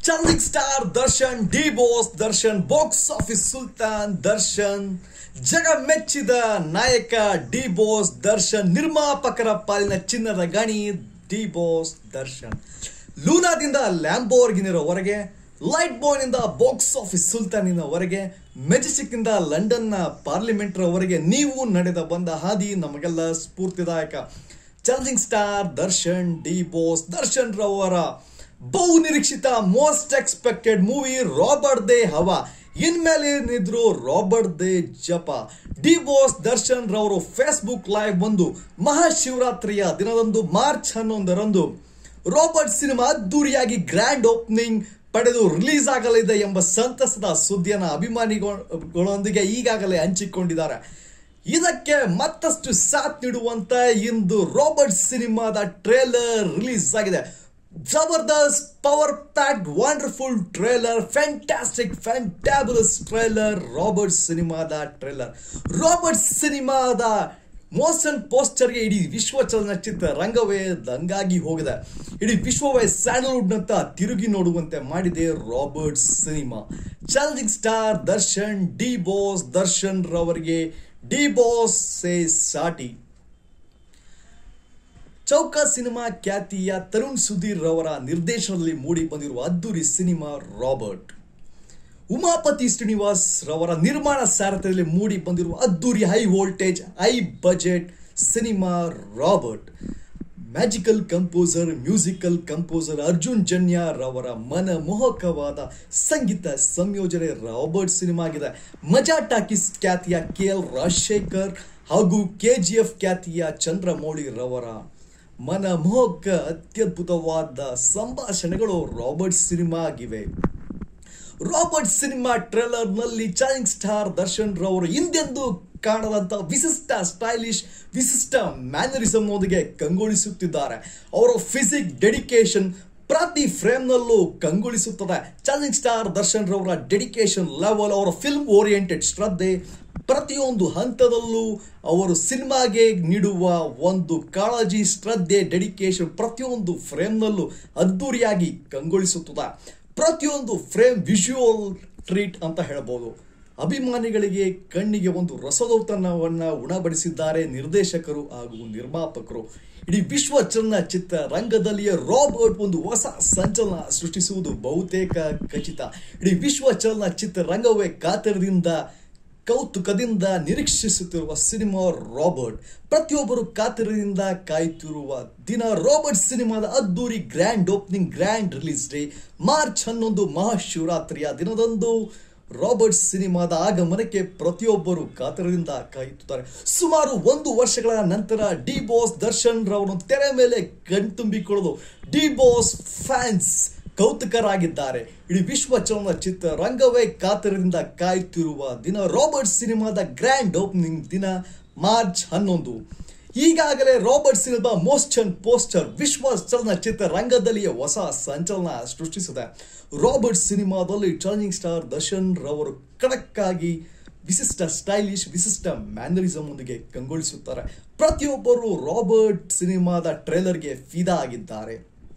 challenging star Darshan D boss Darshan box office ಸುಲ್ತಾನ್ ದರ್ಶನ್ ಜಗ ಮೆಚ್ಚಿದ ನಾಯಕ ಡಿ ಬೋಸ್ ದರ್ಶನ್ ನಿರ್ಮಾಪಕರ ಪಾಲಿನ ಚಿನ್ನದ ಗಣಿ ಡಿ ಬೋಸ್ ದರ್ಶನ್ ಲೂನಾದಿಂದ ಲ್ಯಾಂಬೋರ್ಗಿನಿರೋವರೆಗೆ ಲೈಟ್ ಬಾಯ್ನಿಂದ ಬಾಕ್ಸ್ ಆಫೀಸ್ ಸುಲ್ತಾನಿನವರೆಗೆ ಮೆಜೆಸ್ಟಿಕ್ನಿಂದ ಲಂಡನ್ನ ಪಾರ್ಲಿಮೆಂಟ್ರವರೆಗೆ ನೀವು ನಡೆದ ಬಂದ ಹಾದಿ ನಮಗೆಲ್ಲ ಸ್ಫೂರ್ತಿದಾಯಕ challenging star Darshan D boss Darshan ರವರ ಬಹು ನಿರೀಕ್ಷಿತ ಮೋಸ್ಟ್ ಎಕ್ಸ್ಪೆಕ್ಟೆಡ್ ಮೂವಿ ರಾಬರ್ಟ್ ದೇ ಹವಾ ಇನ್ಮೇಲೆ ಏನಿದ್ರು ರಾಬರ್ಟ್ ದೇ ಜಪ ಡಿ ಬೋಸ್ ದರ್ಶನ್ ರವರು ಫೇಸ್ಬುಕ್ ಲೈವ್ ಬಂದು ಮಹಾಶಿವರಾತ್ರಿಯ ದಿನದಂದು ಮಾರ್ಚ್ ಹನ್ನೊಂದರಂದು ರಾಬರ್ಟ್ ಸಿನಿಮಾ ಅದ್ದೂರಿಯಾಗಿ ಗ್ರ್ಯಾಂಡ್ ಓಪನಿಂಗ್ ಪಡೆದು ರಿಲೀಸ್ ಆಗಲಿದೆ ಎಂಬ ಸಂತಸದ ಸುದ್ದಿಯನ್ನು ಅಭಿಮಾನಿಗಳೊಂದಿಗೆ ಈಗಾಗಲೇ ಹಂಚಿಕೊಂಡಿದ್ದಾರೆ ಇದಕ್ಕೆ ಮತ್ತಷ್ಟು ಸಾಥ್ ನೀಡುವಂತ ಇಂದು ರಾಬರ್ಟ್ ಸಿನಿಮಾದ ಟ್ರೇಲರ್ ರಿಲೀಸ್ ಆಗಿದೆ ಜಬರ್ದಸ್ತ್ power packed wonderful trailer fantastic fantabulous trailer Robert ಸಿನಿಮಾದ ಟ್ರೇಲರ್ ರಾಬರ್ಟ್ ಸಿನಿಮಾದ ಮೋಷನ್ ಪೋಸ್ಟರ್ಗೆ ಇಡೀ ವಿಶ್ವ ಚಲನಚಿತ್ರ ರಂಗವೇ ದಂಗಾಗಿ ಹೋಗಿದೆ ಇಡೀ ವಿಶ್ವವೇ ಸ್ಯಾಂಡಲ್ವುಡ್ನಂತ ತಿರುಗಿ ನೋಡುವಂತೆ ಮಾಡಿದೆ Robert cinema challenging star Darshan D boss Darshan ರವರಿಗೆ ಡಿ ಬೋಸ್ ಸೇ ಸಾಟಿ ಚೌಕ ಸಿನಿಮಾ ಖ್ಯಾತಿಯ ತರುಣ್ ಸುಧೀರ್ ರವರ ನಿರ್ದೇಶನದಲ್ಲಿ ಮೂಡಿ ಬಂದಿರುವ ಅದ್ದೂರಿ ಸಿನಿಮಾ ರಾಬರ್ಟ್ ಉಮಾಪತಿ ಶ್ರೀನಿವಾಸ್ ರವರ ನಿರ್ಮಾಣ ಸಾರಥ್ಯದಲ್ಲಿ ಮೂಡಿ ಬಂದಿರುವ ಅದ್ದೂರಿ high voltage high budget cinema Robert magical composer musical composer Arjun Janya ರವರ ಮನಮೋಹಕವಾದ ಸಂಗೀತ ಸಂಯೋಜನೆ ರಾಬರ್ಟ್ ಸಿನಿಮಾ ಆಗಿದೆ ಮಜಾ ಟಾಕೀಸ್ ಖ್ಯಾತಿಯ ಕೆ ಎಲ್ ರಾಜಶೇಖರ್ ಹಾಗೂ ಕೆ ಜಿ ಎಫ್ ಖ್ಯಾತಿಯ ಚಂದ್ರಮೌಳಿ ರವರ ಮನಮೋಹಕ ಅತ್ಯದ್ಭುತವಾದ ಸಂಭಾಷಣೆಗಳು ರಾಬರ್ಟ್ ಸಿನಿಮಾ ಆಗಿವೆ ರಾಬರ್ಟ್ ಸಿನಿಮಾ ಟ್ರೇಲರ್ ನಲ್ಲಿ ಚಾಲೆಂಜಿಂಗ್ ಸ್ಟಾರ್ ದರ್ಶನ್ ರವರು ಹಿಂದೆಂದು ಕಾಣದಂತ ವಿಶಿಷ್ಟ ಸ್ಟೈಲಿಶ್ ವಿಶಿಷ್ಟ ಮ್ಯಾನರಿಸಮ್ ಒಂದಿಗೆ ಕಂಗೊಳಿಸುತ್ತಿದ್ದಾರೆ ಅವರ ಫಿಸಿಕ್ ಡೆಡಿಕೇಶನ್ ಪ್ರತಿ ಫ್ರೇಮ್ ನಲ್ಲೂ ಕಂಗೊಳಿಸುತ್ತದೆ ಚಾಲೆಂಜಿಂಗ್ ಸ್ಟಾರ್ ದರ್ಶನ್ ರವರ ಡೆಡಿಕೇಶನ್ ಲೆವೆಲ್ ಅವರ ಫಿಲ್ಮ್ ಓರಿಯೆಂಟೆಡ್ ಶ್ರದ್ಧೆ ಪ್ರತಿಯೊಂದು ಹಂತದಲ್ಲೂ ಅವರು ಸಿನಿಮಾಗೆ ನೀಡುವ ಒಂದು ಕಾಳಜಿ ಶ್ರದ್ಧೆ ಡೆಡಿಕೇಶನ್ ಪ್ರತಿಯೊಂದು ಫ್ರೇಮ್ನಲ್ಲೂ ಅದ್ದೂರಿಯಾಗಿ ಕಂಗೊಳಿಸುತ್ತದೆ ಪ್ರತಿಯೊಂದು ಫ್ರೇಮ್ ವಿಜುವಲ್ ಟ್ರೀಟ್ ಅಂತ ಹೇಳ್ಬೋದು ಅಭಿಮಾನಿಗಳಿಗೆ ಕಣ್ಣಿಗೆ ಒಂದು ರಸದೌತಣವನ್ನ ಉಣಬಡಿಸಿದ್ದಾರೆ ನಿರ್ದೇಶಕರು ಹಾಗೂ ನಿರ್ಮಾಪಕರು ಇಡೀ ವಿಶ್ವ ಚಲನಚಿತ್ರ ರಂಗದಲ್ಲಿಯೇ ರಾಬರ್ಟ್ ಒಂದು ಹೊಸ ಸಂಚಲನ ಸೃಷ್ಟಿಸುವುದು ಬಹುತೇಕ ಖಚಿತ ಇಡೀ ವಿಶ್ವ ಚಲನಚಿತ್ರ ರಂಗವೇ ಕಾತರದಿಂದ ಕೌತುಕದಿಂದ ನಿರೀಕ್ಷಿಸುತ್ತಿರುವ ಸಿನಿಮಾ ರಾಬರ್ಟ್ ಪ್ರತಿಯೊಬ್ಬರು ಕಾತರದಿಂದ ಕಾಯುತ್ತಿರುವ ದಿನ ರಾಬರ್ಟ್ ಸಿನಿಮಾದ ಅದ್ದೂರಿ grand opening grand release day March ಹನ್ನೊಂದು ಮಹಾಶಿವರಾತ್ರಿಯ ದಿನದಂದು ರಾಬರ್ಟ್ ಸಿನಿಮಾದ ಆಗಮನಕ್ಕೆ ಪ್ರತಿಯೊಬ್ಬರು ಕಾತರದಿಂದ ಕಾಯುತ್ತಿದ್ದಾರೆ ಸುಮಾರು ಒಂದು ವರ್ಷಗಳ ನಂತರ ಡಿ ಬಾಸ್ ದರ್ಶನ್ ರವರನ್ನು ತೆರೆ ಮೇಲೆ ಕಣ್ತುಂಬಿಕೊಳ್ಳಲು ಡಿ ಬಾಸ್ ಫ್ಯಾನ್ಸ್ ಕೌತುಕರಾಗಿದ್ದಾರೆ ಇಡೀ ವಿಶ್ವ ಚಲನಚಿತ್ರ ರಂಗವೇ ಕಾತರದಿಂದ ಕಾಯುತ್ತಿರುವ ದಿನ ರಾಬರ್ಟ್ ಸಿನಿಮಾದ ಗ್ರ್ಯಾಂಡ್ ಓಪನಿಂಗ್ ದಿನ ಮಾರ್ಚ್ ಹನ್ನೊಂದು ಈಗಾಗಲೇ ರಾಬರ್ಟ್ ಸಿನಿಮಾ ಮೋಸ್ಟನ್ ಪೋಸ್ಟರ್ ವಿಶ್ವ ಚಲನಚಿತ್ರ ರಂಗದಲ್ಲಿಯೇ ಹೊಸ ಸಂಚಲನ ಸೃಷ್ಟಿಸಿದೆ ರಾಬರ್ಟ್ ಸಿನಿಮಾದಲ್ಲಿ ಚಾಲೆಂಜಿಂಗ್ ಸ್ಟಾರ್ ದರ್ಶನ್ ರವರು ಖಡಕ್ಕಾಗಿ ವಿಶಿಷ್ಟ ಸ್ಟೈಲಿಶ್ ವಿಶಿಷ್ಟ ಮ್ಯಾನರಿಸಮ್ ಒಂದಿಗೆ ಕಂಗೊಳಿಸುತ್ತಾರೆ ಪ್ರತಿಯೊಬ್ಬರು ರಾಬರ್ಟ್ ಸಿನಿಮಾದ ಟ್ರೇಲರ್ಗೆ ಫಿದಾ ಆಗಿದ್ದಾರೆ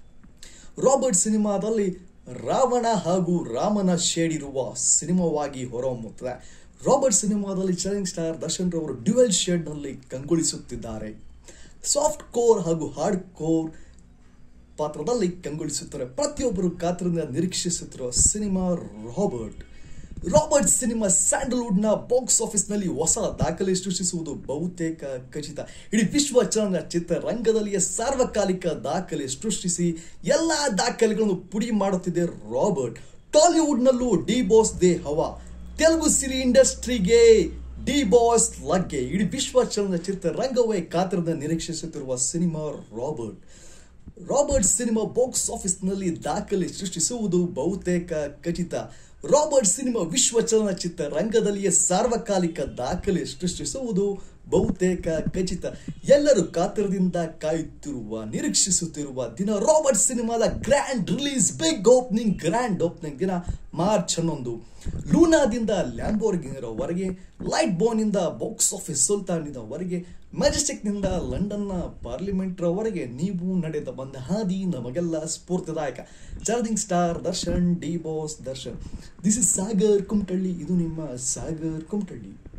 ರಾಬರ್ಟ್ ಸಿನಿಮಾದಲ್ಲಿ ರಾವಣ ಹಾಗೂ ರಾಮನ ಶೇಡ್ ಇರುವ ಸಿನಿಮಾವಾಗಿ ಹೊರಹೊಮ್ಮುತ್ತದೆ ರಾಬರ್ಟ್ ಸಿನಿಮಾದಲ್ಲಿ ಚಾಲೆಂಜಿಂಗ್ ಸ್ಟಾರ್ ದರ್ಶನ್ ರವರು ಡ್ಯುವೆಲ್ ಶೇಡ್ನಲ್ಲಿ ಕಂಗೊಳಿಸುತ್ತಿದ್ದಾರೆ ಸಾಫ್ಟ್ ಕೋರ್ ಹಾಗೂ ಹಾರ್ಡ್ ಕೋರ್ ಪಾತ್ರದಲ್ಲಿ ಕಂಗೊಳಿಸುತ್ತಾರೆ ಪ್ರತಿಯೊಬ್ಬರು ಕಾತರದಿಂದ ನಿರೀಕ್ಷಿಸುತ್ತಿರುವ ಸಿನಿಮಾ ರಾಬರ್ಟ್ ರಾಬರ್ಟ್ ಸಿನಿಮಾ ಸ್ಯಾಂಡಲ್ವುಡ್ನ ಬಾಕ್ಸ್ ಆಫೀಸ್ನಲ್ಲಿ ಹೊಸ ದಾಖಲೆ ಸೃಷ್ಟಿಸುವುದು ಬಹುತೇಕ ಖಚಿತ ಇಡೀ ವಿಶ್ವ ಚಲನಚಿತ್ರ ರಂಗದಲ್ಲಿಯೇ ಸಾರ್ವಕಾಲಿಕ ದಾಖಲೆ ಸೃಷ್ಟಿಸಿ ಎಲ್ಲ ದಾಖಲೆಗಳನ್ನು ಪುಡಿ ಮಾಡುತ್ತಿದೆ ರಾಬರ್ಟ್ ಟಾಲಿವುಡ್ನಲ್ಲೂ ಡಿ ಬಾಸ್ ದೇ ಹವಾ ತೆಲುಗು ಸಿರಿ ಇಂಡಸ್ಟ್ರಿಗೆ ಡಿ ಬಾಸ್ ಲಗ್ಗೆ ಇಡೀ ವಿಶ್ವ ಚಲನಚಿತ್ರ ರಂಗವೇ ಕಾತರದ ನಿರೀಕ್ಷಿಸುತ್ತಿರುವ cinema Robert Robert cinema box ಆಫೀಸ್ನಲ್ಲಿ ದಾಖಲೆ ಸೃಷ್ಟಿಸುವುದು ಬಹುತೇಕ ಖಚಿತ ರಾಬರ್ಟ್ ಸಿನಿಮಾ ವಿಶ್ವ ಚಲನಚಿತ್ರ ರಂಗದಲ್ಲಿಯೇ ಸಾರ್ವಕಾಲಿಕ ದಾಖಲೆ ಸೃಷ್ಟಿಸುವುದು ಬಹುತೇಕ ಖಚಿತ ಎಲ್ಲರೂ ಕಾತರದಿಂದ ಕಾಯುತ್ತಿರುವ ನಿರೀಕ್ಷಿಸುತ್ತಿರುವ ದಿನ ರಾಬರ್ಟ್ ಸಿನಿಮಾದ grand release big opening grand opening ದಿನ ಮಾರ್ಚ್ ಹನ್ನೊಂದು ಲೂನಾದಿಂದ ಲ್ಯಾಂಬೋರ್ಗಿನವರೆಗೆ ಲೈಟ್ ಬೋನಿಂದ ಬಾಕ್ಸ್ ಆಫೀಸ್ ಸುಲ್ತಾನಿನವರೆಗೆ ಮೆಜೆಸ್ಟಿಕ್ನಿಂದ ಲಂಡನ್ನ ಪಾರ್ಲಿಮೆಂಟ್ರವರೆಗೆ ನೀವು ನಡೆದ ಬಂದ ಹಾದಿ ನಮಗೆಲ್ಲ ಸ್ಫೂರ್ತಿದಾಯಕ charging star Darshan D boss Darshan this is Sagar Kumatalli ಇದು ನಿಮ್ಮ ಸಾಗರ್ ಕುಮಟಳ್ಳಿ